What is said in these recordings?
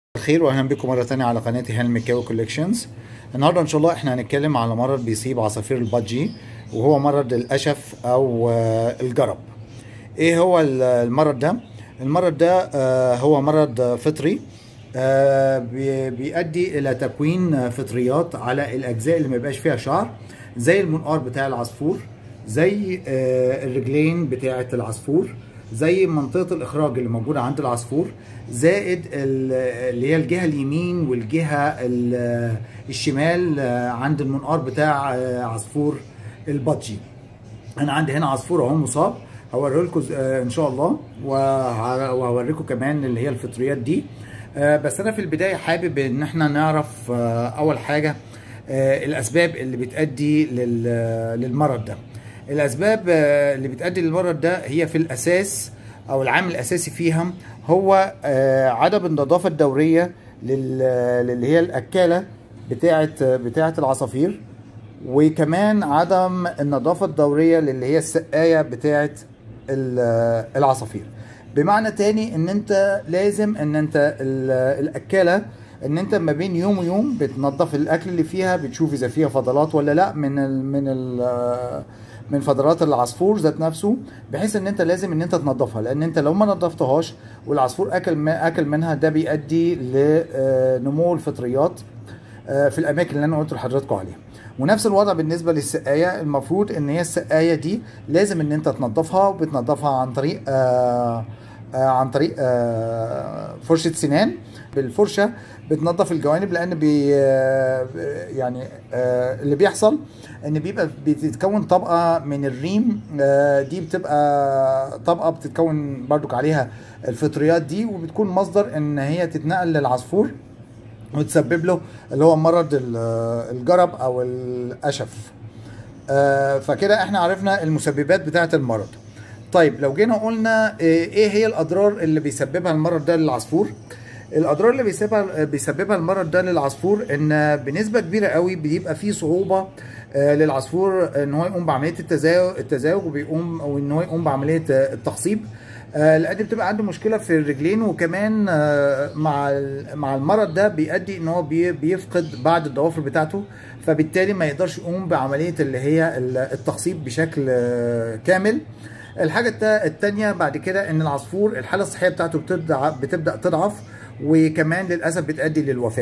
الخير واهلا بكم مره تانية على قناتي هانل مكاوي كوليكشنز النهارده ان شاء الله احنا هنتكلم على مرض بيصيب عصافير البادجي وهو مرض الاشف او آه، الجرب ايه هو ال- المرض ده المرض ده آه، هو مرض فطري آه، بي- بيؤدي الى تكوين آه، فطريات على الاجزاء اللي ما يبقاش فيها شعر زي المنقار بتاع العصفور زي آه، الرجلين بتاعه العصفور زي منطقه الاخراج اللي موجوده عند العصفور زائد ال- اللي هي الجهه اليمين والجهه ال- الشمال آه، عند المنقار بتاع آه، عصفور البادجي انا عندي هنا عصفور اهو مصاب هوريه لكم ان شاء الله وه- وهوريكم كمان اللي هي الفطريات دي آه، بس انا في البدايه حابب ان احنا نعرف آه، اول حاجه آه، الاسباب اللي بتؤدي لل- للمرض ده الاسباب آه، اللي بتؤدي للمرض ده هي في الاساس او العامل الاساسي فيها هو آه، عدم النظافه الدوريه لل- اللي هي الاكاله بتاعه بتاعه العصافير وكمان عدم النظافة الدورية اللي هي السقاية بتاعة ال- العصافير بمعنى تاني ان انت لازم ان انت ال- الاكالة ان انت ما بين يوم ويوم بتنظف الاكل اللي فيها بتشوف اذا فيها فضلات ولا لا من ال من ال من فضلات العصفور ذات نفسه بحيث ان انت لازم ان انت تنظفها لان انت لو ما نظفتهاش والعصفور اكل ما اكل منها ده بيؤدي لنمو الفطريات آه، في الاماكن اللي انا قلت لحضراتكم عليها ونفس الوضع بالنسبه للسقايه المفروض ان هي السقايه دي لازم ان انت تنظفها وبتنظفها عن طريق آه آه عن طريق آه فرشه سنان بالفرشه بتنظف الجوانب لان بي آه يعني آه اللي بيحصل ان بيبقى بتتكون طبقه من الريم آه دي بتبقى طبقه بتتكون بردك عليها الفطريات دي وبتكون مصدر ان هي تتنقل للعصفور وتسبب له اللي هو مرض ال- الجرب او الاشف آه، فكده احنا عرفنا المسببات بتاعه المرض طيب لو جينا قلنا آه، ايه هي الاضرار اللي بيسببها المرض ده للعصفور الاضرار اللي بيسببها بيسببها المرض ده للعصفور ان بنسبه كبيره قوي بيبقى فيه صعوبه آه، للعصفور ان هو يقوم بعمليه التزاوج التزاوج وبيقوم او ان هو يقوم بعمليه آه، التخصيب آه، لان بتبقى عنده مشكله في الرجلين وكمان آه، مع ال- مع المرض ده بيؤدي ان هو بي- بيفقد بعض الضوافر بتاعته فبالتالي ما يقدرش يقوم بعمليه اللي هي ال- التخصيب بشكل آه، كامل الحاجه التا- التانية بعد كده ان العصفور الحاله الصحيه بتاعته بتبدا بتبدا تضعف وكمان للاسف بتؤدي للوفاه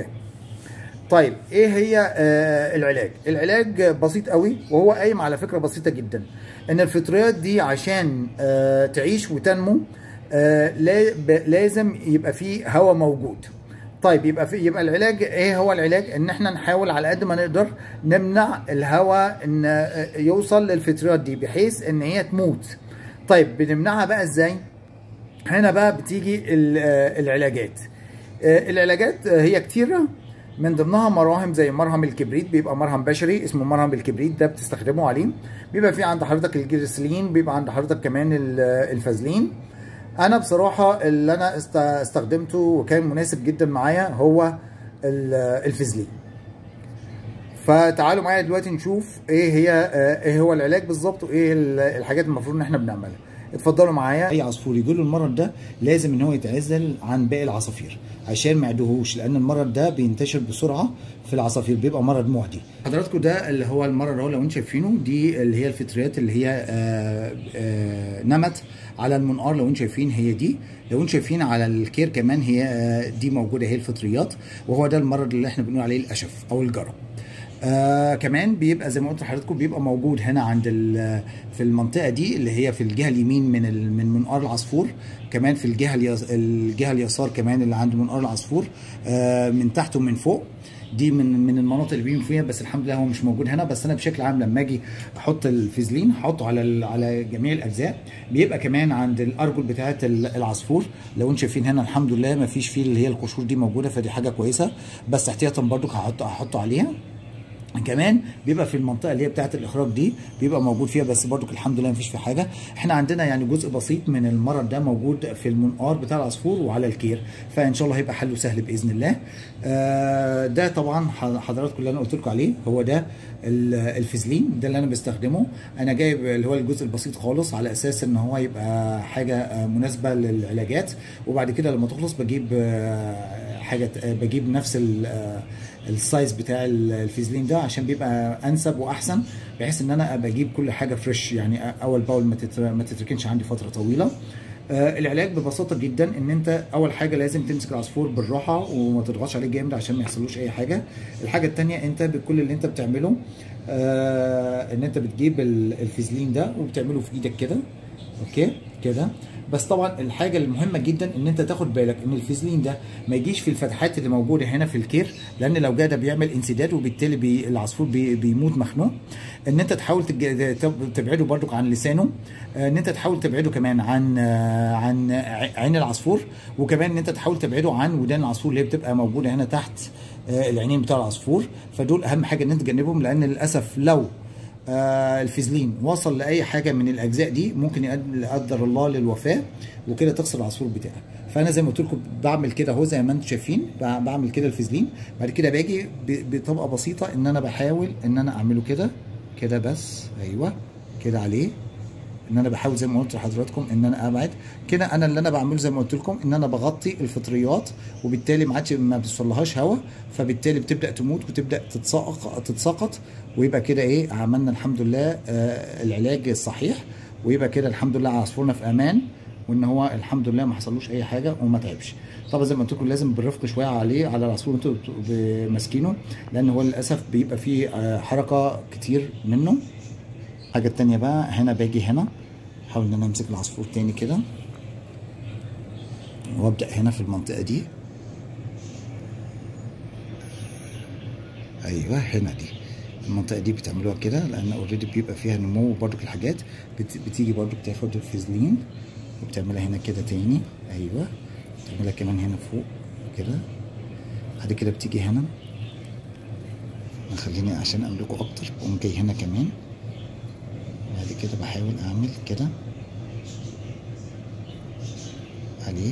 طيب ايه هي آه العلاج العلاج بسيط قوي وهو قايم على فكره بسيطه جدا ان الفطريات دي عشان آه تعيش وتنمو آه لا- ب- لازم يبقى فيه هواء موجود طيب يبقى في يبقى العلاج ايه هو العلاج ان احنا نحاول على قد ما نقدر نمنع الهواء ان آه، يوصل للفطريات دي بحيث ان هي تموت طيب بنمنعها بقى ازاي هنا بقى بتيجي ال- آه، العلاجات آه، العلاجات آه، هي كتيرة من ضمنها مراهم زي مرهم الكبريت بيبقى مرهم بشري اسمه مرهم الكبريت ده بتستخدمه عليه بيبقى في عند حضرتك الجريسلين بيبقى عند حضرتك كمان ال- الفازلين انا بصراحة اللي انا است- استخدمته وكان مناسب جدا معايا هو ال- الفازلين فتعالوا معايا دلوقتي نشوف ايه هي آه، ايه هو العلاج بالظبط وايه ال- الحاجات المفروض ان احنا بنعملها اتفضلوا معايا اي عصفور يجيله المرض ده لازم ان هو يتعزل عن باقي العصافير عشان ما يعدوهوش لان المرض ده بينتشر بسرعه في العصافير بيبقى مرض معدي حضراتكم ده اللي هو المرض اهو لو انتم شايفينه دي اللي هي الفطريات اللي هي آه آه نمت على المنقار لو انتم شايفين هي دي لو انتم شايفين على الكير كمان هي آه دي موجوده هي الفطريات وهو ده المرض اللي احنا بنقول عليه الاشف او الجرب آه كمان بيبقى زي ما قلت لحضراتكم بيبقى موجود هنا عند ال- في المنطقه دي اللي هي في الجهه اليمين من ال- من منقار العصفور كمان في الجهه اليس الجهه اليسار كمان اللي عند منقار العصفور آه من تحت ومن فوق دي من من المناطق اللي بيهم فيها بس الحمد لله هو مش موجود هنا بس انا بشكل عام لما اجي احط الفازلين هحطه على ال- على جميع الاجزاء بيبقى كمان عند الارجل بتاعه ال- العصفور لو انتم شايفين هنا الحمد لله ما فيش فيه اللي هي القشور دي موجوده فدي حاجه كويسه بس احتياطا برضو هحط هحطه عليها كمان بيبقى في المنطقه اللي هي بتاعه الاخراج دي بيبقى موجود فيها بس برضو الحمد لله مفيش في حاجه احنا عندنا يعني جزء بسيط من المرض ده موجود في المنقار بتاع العصفور وعلى الكير فان شاء الله هيبقى حله سهل باذن الله آه ده طبعا حضراتكم اللي انا قلت لكم عليه هو ده ال- الفازلين ده اللي انا بستخدمه انا جايب اللي هو الجزء البسيط خالص على اساس ان هو يبقى حاجه آه، مناسبه للعلاجات وبعد كده لما تخلص بجيب آه، حاجه آه، بجيب نفس ال- آه، السايز بتاع ال- الفيزلين ده عشان بيبقى انسب واحسن بحيث ان انا ابقى اجيب كل حاجه فريش يعني اول باول ما تتر- ما تتركنش عندي فتره طويله آه، العلاج ببساطه جدا ان انت اول حاجه لازم تمسك العصفور بالراحه وما تضغطش عليه جامد عشان ما يحصلوش اي حاجه الحاجه الثانيه انت بكل اللي انت بتعمله آه ان انت بتجيب ال- الفيزلين ده وبتعمله في ايدك كده اوكي كده بس طبعا الحاجه المهمه جدا ان انت تاخد بالك ان الفيزلين ده ما يجيش في الفتحات اللي موجوده هنا في الكير لان لو جه ده بيعمل انسداد وبالتالي بي العصفور بي بيموت مخنوق ان انت تحاول تج- تب- تبعده برضك عن لسانه آه، ان انت تحاول تبعده كمان عن آه، عن ع- عين العصفور وكمان ان انت تحاول تبعده عن ودان العصفور اللي هي بتبقى موجوده هنا تحت آه، العينين بتاع العصفور فدول اهم حاجه ان انت تجنبهم لان للاسف لو آه الفيزلين وصل لاي حاجه من الاجزاء دي ممكن يؤدي لا قدر الله للوفاه وكده تخسر العصفور بتاعك فانا زي ما قلت لكم بعمل كده اهو زي ما انتم شايفين بع- بعمل كده الفيزلين بعد كده باجي ب- بطبقه بسيطه ان انا بحاول ان انا اعمله كده كده بس ايوه كده عليه ان انا بحاول زي ما قلت لحضراتكم ان انا ابعد كده انا اللي انا بعمله زي ما قلت لكم ان انا بغطي الفطريات وبالتالي ما عادش ما بيوصلهاش هواء فبالتالي بتبدا تموت وتبدا تتساقط تتساقط ويبقى كده ايه عملنا الحمد لله آه العلاج الصحيح ويبقى كده الحمد لله عصفورنا في امان وان هو الحمد لله ما حصلوش اي حاجه وما تعبش طبعا زي ما قلت لكم لازم بالرفق شويه عليه على العصفور انتوا بتبقوا ماسكينه لان هو للاسف بيبقى فيه آه حركه كتير منه الحاجه التانيه بقى هنا باجي هنا احاول ان انا امسك العصفور تاني كده وابدا هنا في المنطقه دي ايوه هنا دي المنطقه دي بتعملوها كده لان اوريدي بيبقى فيها نمو برضك الحاجات بت... بتيجي برضك تاخد الفيزلين وبتعملها هنا كده تاني ايوه بتعملها كمان هنا فوق كده بعد كده بتيجي هنا خليني عشان املكه اكتر بقوم جاي هنا كمان بعد كده بحاول اعمل كده عليه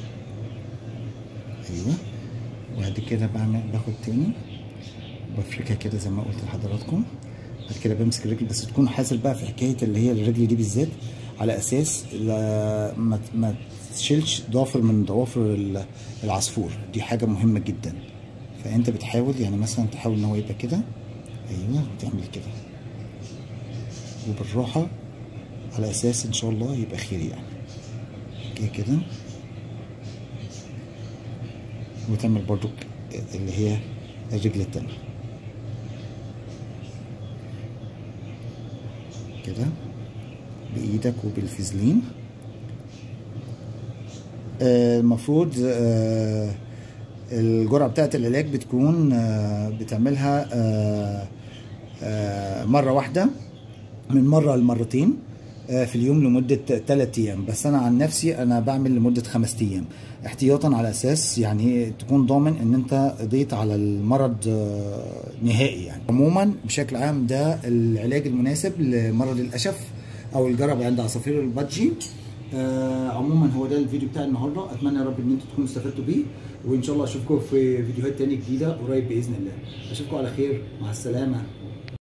ايوه وبعد كده بعمل باخد تاني بفركها كده زي ما قلت لحضراتكم بعد كده بمسك الرجل بس تكون حاسب بقى في حكايه اللي هي الرجل دي بالذات على اساس لا ما ما تشيلش ضافر من ضوافر ال- العصفور دي حاجه مهمه جدا فانت بتحاول يعني مثلا تحاول ان هو يبقى كده ايوه وتعمل كده وبالراحه على اساس ان شاء الله يبقى خير يعني كده كده وتعمل برضو اللي هي الرجل التانية كده بإيدك وبالفازلين آه، المفروض آه، الجرعة بتاعت العلاج بتكون آه، بتعملها آه، آه، مرة واحدة من مرة لمرتين آه، في اليوم لمدة 3 أيام بس أنا عن نفسي أنا بعمل لمدة 5 أيام احتياطا على أساس يعني تكون ضامن إن أنت قضيت على المرض آه، نهائي يعني عموما بشكل عام ده العلاج المناسب لمرض الأشف أو الجرب عند عصافير البادجي آه عموما هو ده الفيديو بتاع النهارده اتمنى يا رب ان انتم تكونوا استفدتوا بيه وان شاء الله اشوفكم في فيديوهات تانية جديده قريب باذن الله اشوفكم على خير مع السلامه